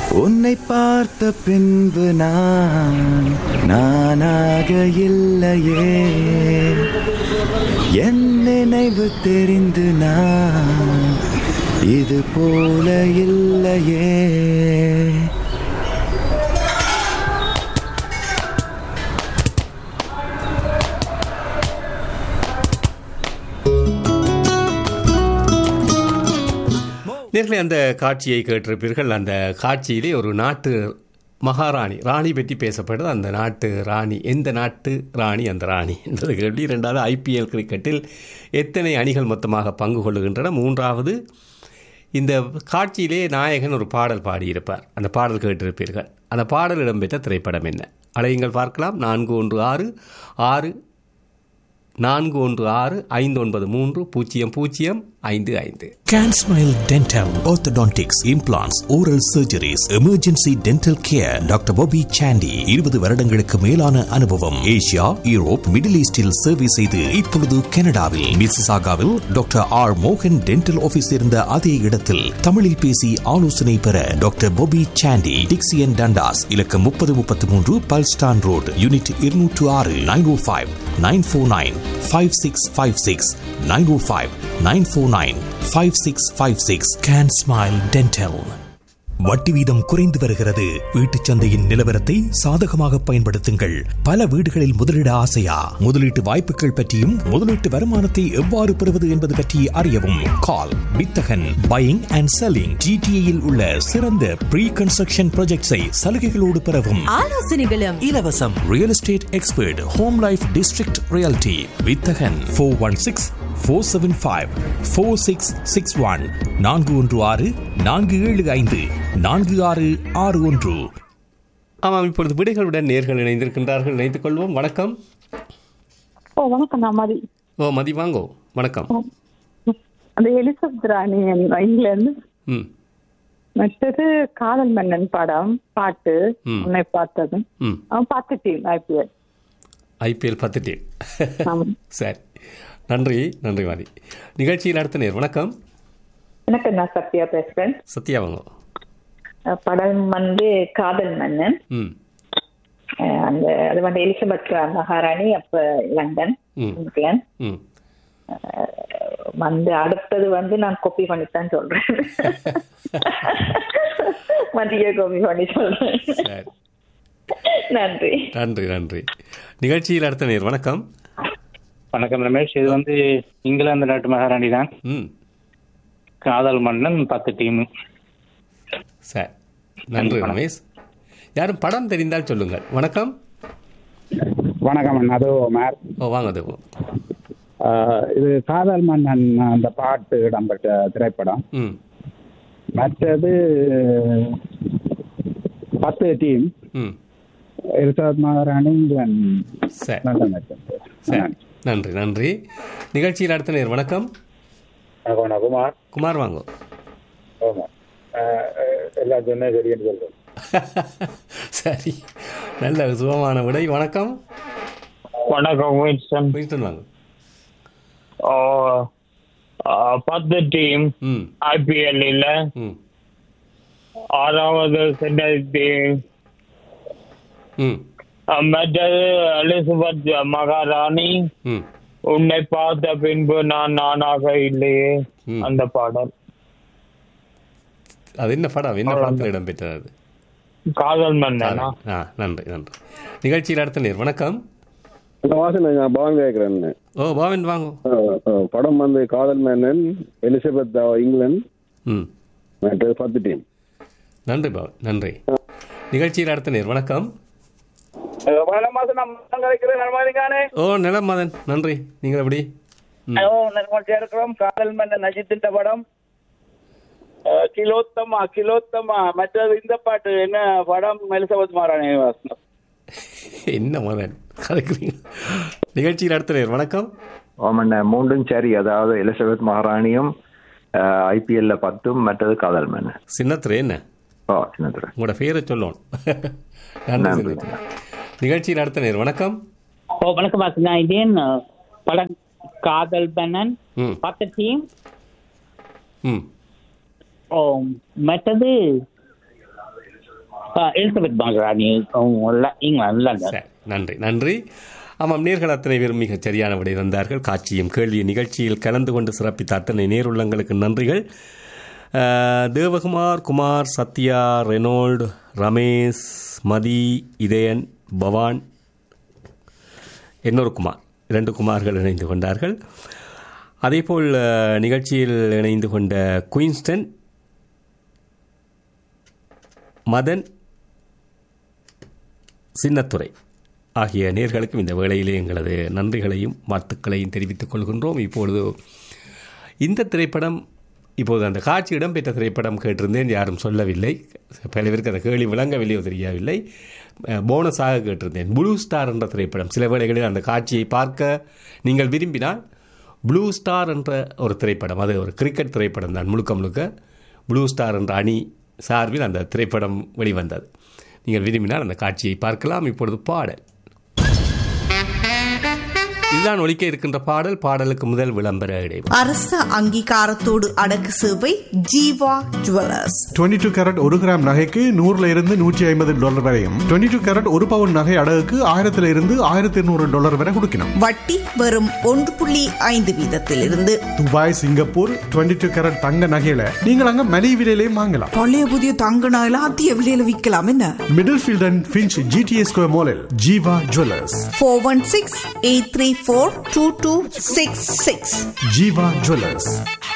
உன்னை பார்த்த பின்பு நான் நானாக இல்லையே என் நினைவு தெரிந்து நான் இது போல இல்லையே நேர்களே அந்த காட்சியை கேட்டிருப்பீர்கள் அந்த காட்சியிலே ஒரு நாட்டு மகாராணி ராணி பற்றி பேசப்படுது அந்த நாட்டு ராணி எந்த நாட்டு ராணி அந்த ராணி என்பது கேள்வி இரண்டாவது ஐபிஎல் கிரிக்கெட்டில் எத்தனை அணிகள் மொத்தமாக பங்கு கொள்ளுகின்றன மூன்றாவது இந்த காட்சியிலே நாயகன் ஒரு பாடல் பாடியிருப்பார் அந்த பாடல் கேட்டிருப்பீர்கள் அந்த பாடல் இடம்பெற்ற திரைப்படம் என்ன அலையுங்கள் பார்க்கலாம் நான்கு ஒன்று ஆறு ஆறு நான்கு ஒன்று ஆறு ஐந்து ஒன்பது மூன்று பூஜ்ஜியம் பூஜ்ஜியம் ஐந்து ஐந்து Can Smile Dental, Orthodontics, Implants, Oral Surgeries, Emergency Dental Care, doctor Bobby Sandy இருபது வருடங்களுக்கு மேலான அனுபவம் ஏசியா யூரோப் மிடில் ஈஸ்டில் சேவை செய்து இப்பொழுது கனடாவில் மிசிசாகாவில் டாக்டர் ஆர் மோகன் டென்டல் ஆபீஸ் இருந்த அதே இடத்தில் தமிழில் பேசி ஆலோசனை பெற doctor Bobby Sandy Dixie and Dundas இலக்கம் முப்பது முப்பத்தி மூன்று பல்ஸ்டான் ரோடு யூனிட் இருநூற்று ஆறு nine O five nine four nine five six five six nine O five nine four nine five six five six can smile dental வட்டி வீதம் குறைந்து வருகிறது வீட்டுச் சந்தையின் நிலவரத்தை சாதகமாக பயன்படுத்துங்கள் பல வீடுகளில் முதலீட ஆசையா முதலீட்டு வாய்ப்புகள் பற்றியும் முதலீட்டு வருமானத்தை எவ்வாறு பெறுவது என்பது பற்றி அறியவும் கால் வித்தகன் பையிங் அண்ட் செல்லிங் ஜிடிஏயில் உள்ள சிறந்த ப்ரீ கன்ஸ்ட்ரக்ஷன் ப்ராஜெக்ட்ஸை சலுகைகளோடு பெறவும் ஆலோசனைகளும் இலவசம் real estate expert home life district realty Vithagan four one six four seven five four six six one நான்கு ஒன்று ஆறு நான்கு ஏழு ஐந்து நான்கு ஆறு ஆறு ஒன்று ஆமாம் இப்பொழுது விடைகளுடன் நேர்கள் இணைந்திருக்கின்றார்கள் இணைத்துக் கொள்வோம் வணக்கம் ஓ வணக்கம் நான் மதி ஓ மதி வாங்கோ வணக்கம் அந்த எலிசபெத் ராணி இங்கிலாந்து ம் மற்றது காதல் மன்னன் படம் பாட்டு ம். உன்னை பார்த்தது ம் அவன் பார்த்துட்டேன் ஐபிஎல் ஐபிஎல் பத்து டீம் ஆமாம் சரி நன்றி நன்றி மதி நிகழ்ச்சியில் அடுத்த நேர் வணக்கம் எனக்கு நான் சத்யா பேசுறேன் சத்யா வாங்கோ அஹ் படம் வந்து காதல் மன்னன் ம் அஹ் அந்த அது வந்து எலிசபெத் மகாராணி அப்ப லண்டன் ம். இங்கிலாந்து ம் வந்து அடுத்தது வந்து நான் காப்பி பண்ணித்தான் சொல்றேன் மதிய காப்பி பண்ணி சொல்றேன் சரி நன்றி நன்றி நன்றி நிகழ்ச்சியில் அடுத்த நேர் வணக்கம் வணக்கம் ரமேஷ் இது வந்து இங்கிலாந்து நாட்டு மகாராணி தான் ம் காதல் மன்னன் பத்து டீம் சரி நன்றி ரமேஷ் யாரும் படம் தெரிந்தால் சொல்லுங்கள் வணக்கம் வணக்கம் அண்ணா. அது மேர் ஓ வாங்க அது ஆஹ் இது காதல் மன்னன் அந்த பாட்டு இடம்பெற்ற திரைப்படம் ம் மற்றது பத்து டீம் ம் எலிசபெத் மகாராணி இங்கிலாந்து சரி லண்டன் இருக்கிறது. சரி நன்றி நன்றி நிகழ்ச்சியில் அடுத்த நேர் வணக்கம் வணக்கம் அண்ணா. குமார் குமார் வாங்கோ ஆமா ஆஹ் எல்லாம் சொன்னேன் சரின்னு சொல்றேன் சரி நல்ல சுகமான விடை வணக்கம் வணக்கம் வின்ஸ்டன் வின்ஸ்டன் வாங்க பத்து டீம் ம் ஐபிஎல் இல்ல ம் ஆறாவது சென்னை டீம் ம் மற்றது எலிசபெத் மகாராணி ம் உன்னை பார்த்த பின்பு நான் நானாக இல்லையே ம். அந்த பாடல் அது என்ன படம் என்ன படத்தில் இடம்பெற்றது அது காதல் மன்னனா ஆ நன்றி நன்றி நிகழ்ச்சியில் அடுத்த நேர் வணக்கம் வாசன் நான் பவன் கேட்கிறேன் ஓ பாவன் வாங்கோ படம் வந்து காதல் மேனன் எலிசபெத் இங்கிலாந்து ம் மற்றது பத்து டீம் நன்றி பாவன் நன்றி நிகழ்ச்சியில் அடுத்த நேர் வணக்கம் வணக்கம் மாசம் நான் கிடைக்கிறேன் நலமாரிக்கானே ஓ நிலம் மதன் நன்றி நீங்கள் எப்படி ம் நிர்மல்ச்சியா இருக்கிறோம் காதல் மன்னன் அஜித்தின் படம் அஹ் கிலோத்தமா கிலோத்தமா மற்றது இந்த பாட்டு என்ன படம் எலிசபெத் மகாராணி வாசனம் என்ன மதன் கதைக்கிறீங்க நிகழ்ச்சியில் அடுத்த நேர் வணக்கம் ஆமாண்ண மூன்றும் சரி அதாவது எலிசபெத் மகாராணியும் ஐபிஎல்ல பத்தும் மற்றது காதல் மேன் சின்னத்துறை என்ன ஓ சின்னத்துறை உங்களோட பேரை சொல்லணும் நன்றி நன்றி. சின்னத்துறை நிகழ்ச்சியில் அடுத்த நேர் வணக்கம் ஓ வணக்கம் வாசுதா இதேன் படம் காதல் பன்னன் ம் பத்து டீம் ம் ஓ மற்றது எலிசபெத் மகாராணி இங்கிலாந்து லண்டன் சரி, நன்றி நன்றி ஆமாம் நேர்கள் அத்தனை பேரும் மிகச் சரியான விடை தந்தார்கள் காட்சியும் கேள்வி நிகழ்ச்சியில் கலந்து கொண்டு சிறப்பித்த அத்தனை நேருள்ளங்களுக்கு நன்றிகள் அஹ், தேவகுமார் குமார் சத்யா ரெனோல்டு ரமேஷ் மதி இதயன் பவான் இன்னொரு குமார் இரண்டு குமார்கள் இணைந்து கொண்டார்கள் அதேபோல் அஹ், நிகழ்ச்சியில் இணைந்து கொண்ட குயின்ஸ்டன் மதன் சின்னத்துறை ஆகிய நேர்களுக்கும் இந்த வேளையிலே எங்களது நன்றிகளையும் வாழ்த்துக்களையும் தெரிவித்துக் கொள்கின்றோம் இப்பொழுது இந்த திரைப்படம் இப்போது அந்த காட்சி இடம்பெற்ற திரைப்படம் கேட்டிருந்தேன் யாரும் சொல்லவில்லை பல பேருக்கு அந்த கேள்வி விளங்கவில்லையோ தெரியவில்லை அஹ், போனஸாக கேட்டிருந்தேன் ப்ளூ ஸ்டார் என்ற திரைப்படம் சில வேளைகளில் அந்த காட்சியை பார்க்க நீங்கள் விரும்பினால் ப்ளூ ஸ்டார் என்ற ஒரு திரைப்படம் அது ஒரு கிரிக்கெட் திரைப்படம் தான் முழுக்க முழுக்க ப்ளூ ஸ்டார் என்ற அணி சார்பில் அந்த திரைப்படம் வெளிவந்தது நீங்கள் விரும்பினால் அந்த காட்சியை பார்க்கலாம் இப்பொழுது பாடல் இதுதான் ஒலிக்க இருக்கின்ற பாடல் பாடலுக்கு முதல் விளம்பர இடைவெளி அரச அங்கீகாரத்தோடு அடக்கு சேவை ஜீவா ஜுவல்லர்ஸ் 22 டூ கேரட் ஒரு கிராம் நகைக்கு நூறுல இருந்து நூற்றி ஐம்பது டாலர் வரையும் 22 டூ கேரட் ஒரு பவுன் நகை அடகுக்கு ஆயிரத்துல இருந்து ஆயிரத்தி இருநூறு டாலர் வரை கொடுக்கணும் வட்டி வெறும் ஒன்று புள்ளி ஐந்து வீதத்திலிருந்து துபாய் சிங்கப்பூர் 22 டூ கேரட் தங்க நகையில நீங்கள் அங்க மலிவு விலையிலையும் வாங்கலாம் பழைய புதிய தங்க நகையில அதிக விலையில விற்கலாம் என்ன Middlefield and Finch GTS square மாலில் Jeeva jewellers four one six eight three four two two six six Jeeva jewellers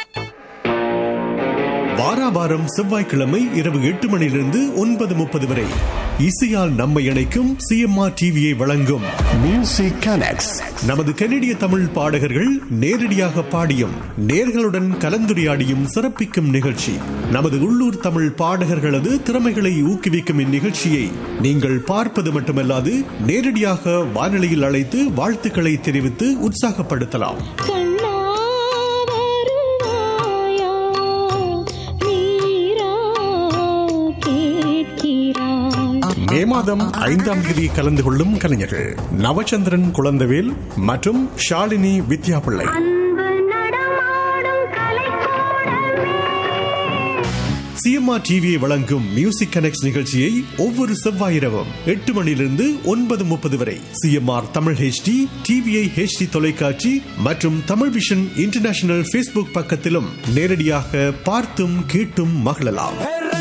வாராவாரம் செவ்வாய்க்கிழமை இரவு எட்டு மணியிலிருந்து ஒன்பது முப்பது வரை இசையால் நம்மை இணைக்கும் சிஎம்ஆர் டிவியை வழங்கும் மியூசிக் கனெக்ட்ஸ் நமது கனடிய தமிழ் பாடகர்கள் நேரடியாக பாடியும் நேர்களுடன் கலந்துரையாடியும் சிறப்பிக்கும் நிகழ்ச்சி நமது உள்ளூர் தமிழ் பாடகர்களது திறமைகளை ஊக்குவிக்கும் இந்நிகழ்ச்சியை நீங்கள் பார்ப்பது மட்டுமல்லாது நேரடியாக வானொலியில் அழைத்து வாழ்த்துக்களை தெரிவித்து உற்சாகப்படுத்தலாம் மே மாதம் ஐந்தாம் தேதி கலந்து கொள்ளும் கலைஞர்கள் நவச்சந்திரன் குழந்தவேல் மற்றும் ஷாலினி வித்யாபிள்ளை சிஎம்ஆர் டிவியை வழங்கும் மியூசிக் கனெக்ட் நிகழ்ச்சியை ஒவ்வொரு செவ்வாய் இரவும் எட்டு மணியிலிருந்து ஒன்பது முப்பது வரை CMR Tamil HD TVI HD தொலைக்காட்சி மற்றும் தமிழ் விஷன் இன்டர்நேஷனல் ஃபேஸ்புக் பக்கத்திலும் நேரடியாக பார்த்தும் கேட்டும் மகிழலாம்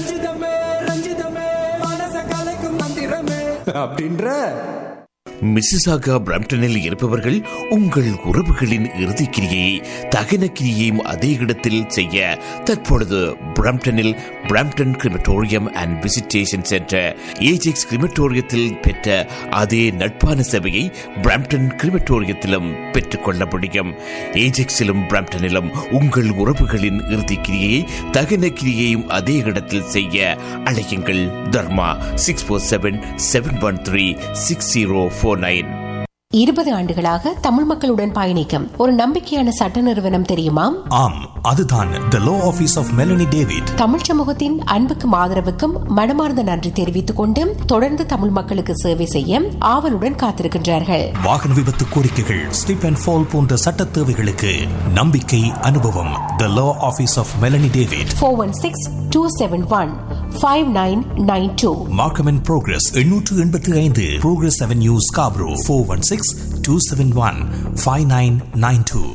அப்படின்ற மிசிசாகா பிரம்டனில் இருப்பவர்கள் உங்கள் உறவுகளின் இறுதிக்கிரியை தகன கிரியையும் அதே இடத்தில் செய்ய தற்பொழுது பிரம்டனில் Brampton crematorium and visitation centre Ajax கிரிமட்டோரியத்தில் பெற்ற அதே நட்பான சேவையை பிரம்டன் கிரிமட்டோரியத்திலும் பெற்றுக்கொள்ள முடியும் ஏஜெக்ஸிலும் பிரம்டனிலும் உங்கள் உறவுகளின் இறுதிக்கிரியை தகன கிரியையும் அதே இடத்தில் செய்ய அழையுங்கள் Dharma six four seven seven one three six zero four nine இருபது ஆண்டுகளாக தமிழ் மக்களுடன் பயணிக்கும் ஒரு நம்பிக்கையான சட்ட நிறுவனம் தெரியுமா ஆம் அதுதான் the law office of Melanie David Tamil சமூகத்தின் அன்புக்கும் ஆதரவுக்கும் மனமார்ந்த நன்றி தெரிவித்துக் கொண்டு தொடர்ந்து தமிழ் மக்களுக்கு சேவை செய்ய ஆவலுடன் காத்திருக்கின்றார்கள் வாகன விபத்து கோரிக்கைகள் ஸ்லிப் அண்ட் ஃபால் போன்ற சட்ட தேவைகளுக்கு நம்பிக்கை அனுபவம் the law office of Melanie David four one six two seven one five nine nine two Markham and Progress எண்ணூற்று எண்பத்தி ஐந்து Progress avenue Scarborough four one six two seven one five nine nine two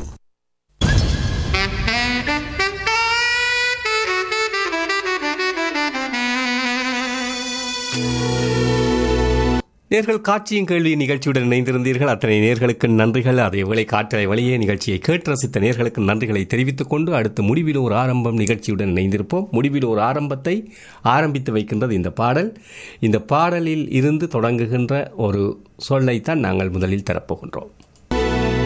நேர்கள் காட்சியும் கேள்வி நிகழ்ச்சியுடன் இணைந்திருந்தீர்கள் அத்தனை நேர்களுக்கு நன்றிகள் அதே வேளை காற்றலை வழியே நிகழ்ச்சியை கேட்டு ரசித்த நேர்களுக்கு நன்றிகளை தெரிவித்துக் கொண்டு அடுத்து முடிவில் ஒரு ஆரம்பம் நிகழ்ச்சியுடன் இணைந்திருப்போம் முடிவில் ஒரு ஆரம்பத்தை ஆரம்பித்து வைக்கின்றது இந்த பாடல் இந்த பாடலில் இருந்து தொடங்குகின்ற ஒரு சொல்லைத்தான் நாங்கள் முதலில் தரப்போகின்றோம்